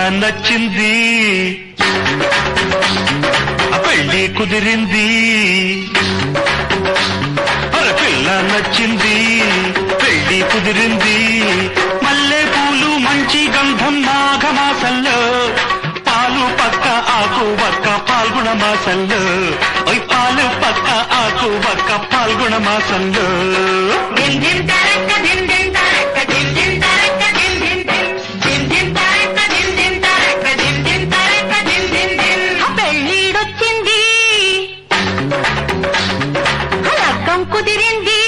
నచ్చింది ఆ పెళ్లి కుదిరింది అరే పిల్ల నచ్చింది పెళ్లి కుదిరింది మల్లె పూలు మంచి గంధం మాఘమాసంలో పాలు పక్క ఆకు వక్క పాల్గొన మాసంలో ఓయ్ పాలు పక్క ఆకు వక్క పాల్గొన మాసంలో దిన్ దిన్ తరక్క దిన్ దిన్ తరక్క దిన్ దిన్ తరక్క దిన్ దిన్ దిన్ దిన్ దిన్ తరక్క దిన్ దిన్ తరక్క దిన్ దిన్ తరక్క దిన్ దిన్ దిన్ పెళ్ళిడొచ్చింది లగ్గం కుదిరింది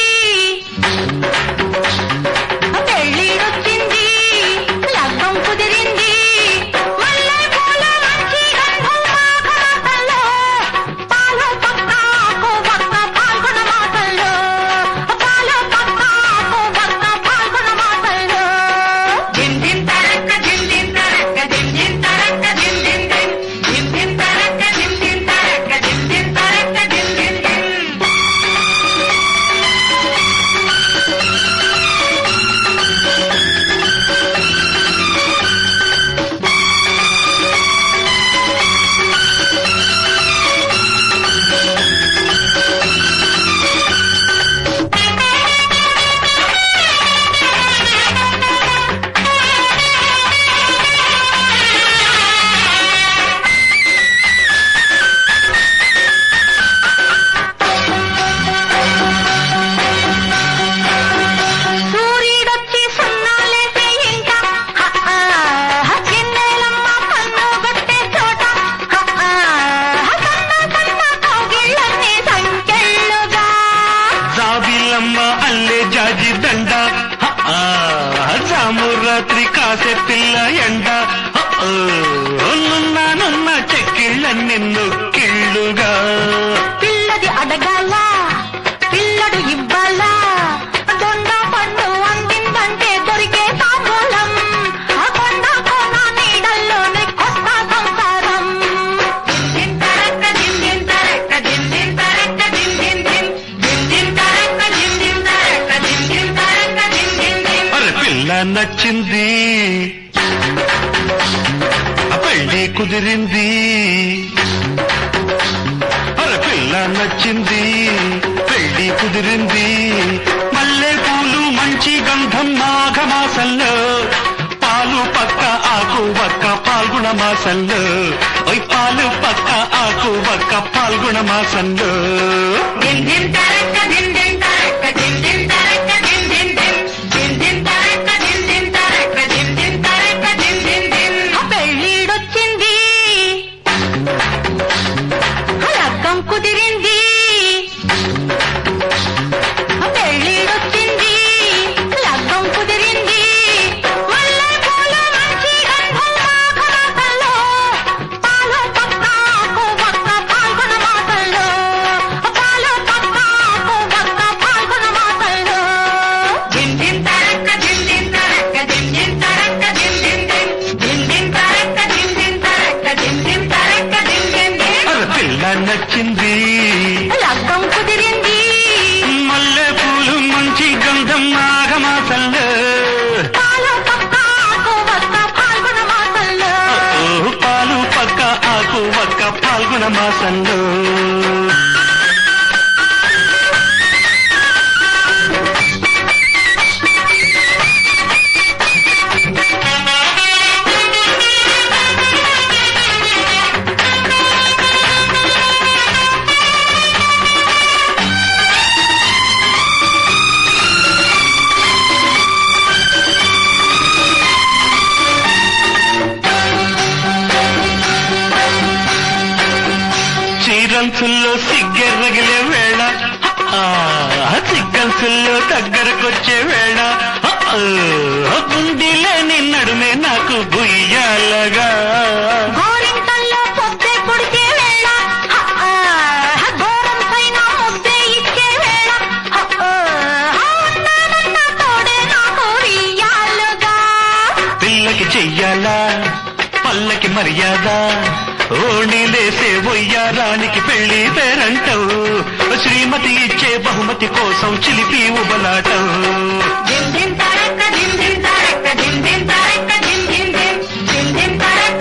పెళ్ళిడొచ్చింది లగ్గం కుదిరింది మల్లె పూల మంచి గంధం మాఘమాసంలో పాలు పక్క ఆకు వక్క పాల్గొన మాసంలో పాలు పక్క ఆకు వక్క పాల్గొన మాసంలో దిన్ దిన్ తరక్క దిన్ దిన్ తరక్క దిన్ దిన్ తరక్క దిన్ దిన్ దిన్ దిన్ దిన్ తరక్క దిన్ దిన్ తరక్క దిన్ దిన్ తరక్క దిన్ దిన్ దిన్ సూర్యుడొచ్చి సున్నాలేసే ఇంట హ, ఆ, హ, కిన్నెలమ్మ కన్ను గట్టే చోట హ, ఆ, హ, సన్న సన్న కౌగిళ్ళన్నీ సంకెళ్ళుగా జాబిలమ్మ అల్లే జాజి దండ హ, ఆ, జాము రాత్రి కాసే పిల్ల ఎండ హ, ఓ, నున్న నున్న చెక్కిళ్ళన్ని నొక్కిళ్ళుగా పిల్లది అడగాల పిల్లడు ఇవ్వాలా దొండ పండు అందిందంటే దొరికే తాంబూలం ఆ కొండ కోన నీడల్లోనే కొత్త సంసారం దిన్ తరక్క దిన్ దిన్ తరక్క దిన్ దిన్ తరక్క దిన్ దిన్ దిన్ దిన్ దిన్ తరక్క దిన్ దిన్ తరక్క దిన్ దిన్ తరక్క దిన్ దిన్ దిన్ అరే పిల్ల నచ్చింది ఆ పెళ్లి కుదిరింది అరే పిల్ల నచ్చింది పెళ్లి కుదిరింది మల్లె పూలు మంచి గంధం మాఘమాసంలో పాలు పక్క ఆకు వక్క పాల్గొన మాసంలో ఓయ్ పాలు పక్క ఆకు వక్క పాల్గొన మాసంలో దిన్ దిన్ తరక్క దిన్ దిన్ తరక్క దిన్ దిన్ తరక్క దిన్ దిన్ దిన్ దిన్ దిన్ తరక్క దిన్ దిన్ తరక్క దిన్ దిన్ తరక్క దిన్ దిన్ దిన్ పెళ్ళిడొచ్చింది లగ్గం కుదిరింది పెళ్ళిడొచ్చింది లగ్గం కుదిరింది మల్లె పూల మంచి గంధం మాఘమాసంలో పాలు పక్క ఆకు వక్క పాల్గొన మాసంలో పాలు పక్క ఆకు వక్క పాల్గొన మాసంలో దిన్ దిన్ తరక్క దిన్ దిన్ తరక్క దిన్ దిన్ తరక్క దిన్ దిన్ దిన్ దిన్ దిన్ తరక్క దిన్ దిన్ తరక్క దిన్ దిన్ తరక్క దిన్ దిన్ దిన్ అరే పిల్ల నచ్చింది లగ్గం కుదిరింది మల్లె పూలు మంచి గంధం మాఘమాసంలో పాలు పక్క ఆకు వక్క పాల్గొన మాసంలో ఓ పాలు పక్క ఆకు వక్క పాల్గొన మాసంలో చీరంచుల్లో సిగ్గెర్రగిలే వేళ ఆ, సిగ్గంచుల్లో దగ్గరకొచ్చే వేళ ఆ, గుండెలే నిన్నడుమే నాకు గుయ్యాలగా గోరింకల్లో పొద్దే పొడిచే వేళ హ, ఆ, ఘోరం పైన ముద్దే ఇచ్చే వేళ హ, ఆ, ఉన్నానన్న తోడే నాకు ఇయ్యాలుగా పిల్లకి చెయ్యాలా పల్లకి మర్యాద ఓణిలేసే ఒయ్యారానికి పెళ్లి పేరంటావు శ్రీమతి ఇచ్చే బహుమతి కోసం చిలిపి ఉబలాటం దిన్ దిన్ తరక్క దిన్ దిన్ తరక్క దిన్ దిన్ తరక్క దిన్ దిన్ దిన్ దిన్ దిన్ తరక్క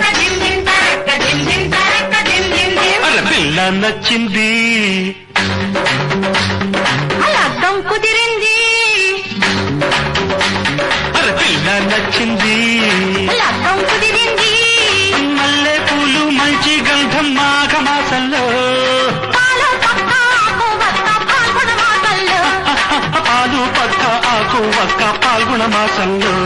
నచ్చింది లగ్గం కుదిరింది అరే పిల్ల నచ్చింది లగ్గం కుదిరింది మల్లె పూలు మంచి గంధం మాఘ మాసంలో పాలు పక్క ఆకు వక్క పాల్గొన మాటల్లో పాలు పక్క ఆకు వక్క పాల్గొన మాసంలో